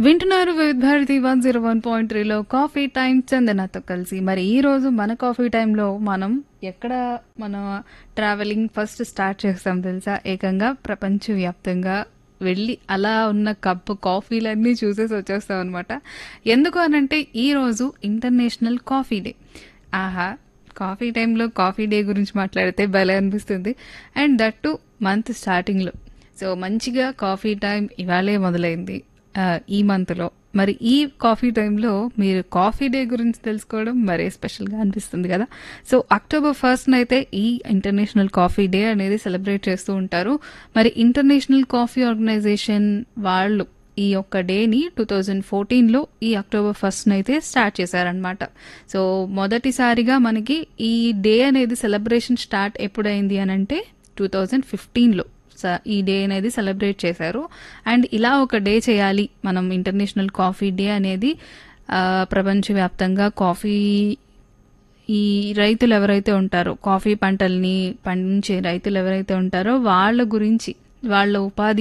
వింటున్నారు Vividh Bharati one zero one point త్రీలో coffee time చందనతో కలిసి మరి ఈ రోజు మన కాఫీ టైంలో మనం ఎక్కడ మన ట్రావెలింగ్ ఫస్ట్ స్టార్ట్ చేస్తాం తెలుసా ఏకంగా ప్రపంచవ్యాప్తంగా వెళ్ళి అలా ఉన్న కప్పు కాఫీలన్నీ చూసేసి వచ్చేస్తాం అనమాట ఎందుకు అనంటే ఈరోజు ఇంటర్నేషనల్ కాఫీ డే ఆహా కాఫీ టైంలో కాఫీ డే గురించి మాట్లాడితే భలే అనిపిస్తుంది అండ్ దట్ టు మంత్ స్టార్టింగ్లో సో మంచిగా కాఫీ టైం ఇవాళే మొదలైంది ఆ, ఈ మంత్లో మరి ఈ కాఫీ టైంలో మీరు కాఫీ డే గురించి తెలుసుకోవడం మరే స్పెషల్గా అనిపిస్తుంది కదా సో అక్టోబర్ ఫస్ట్ అయితే ఈ ఇంటర్నేషనల్ కాఫీ డే అనేది సెలబ్రేట్ చేస్తూ ఉంటారు మరి ఇంటర్నేషనల్ కాఫీ ఆర్గనైజేషన్ వాళ్ళు ఈ యొక్క డేని టూ థౌజండ్ ఫోర్టీన్లో ఈ అక్టోబర్ ఫస్ట్ అయితే స్టార్ట్ చేశారనమాట సో మొదటిసారిగా మనకి ఈ డే అనేది సెలబ్రేషన్ స్టార్ట్ ఎప్పుడైంది అని అంటే టూ థౌజండ్ ఫిఫ్టీన్లో ఈ డే అనేది సెలబ్రేట్ చేశారు అండ్ ఇలా ఒక డే చేయాలి మనం ఇంటర్నేషనల్ కాఫీ డే అనేది ఆ, ప్రపంచవ్యాప్తంగా కాఫీ ఈ రైతులు ఎవరైతే ఉంటారో కాఫీ పంటల్ని పండించే రైతులు ఎవరైతే ఉంటారో వాళ్ళ గురించి వాళ్ళ ఉపాధి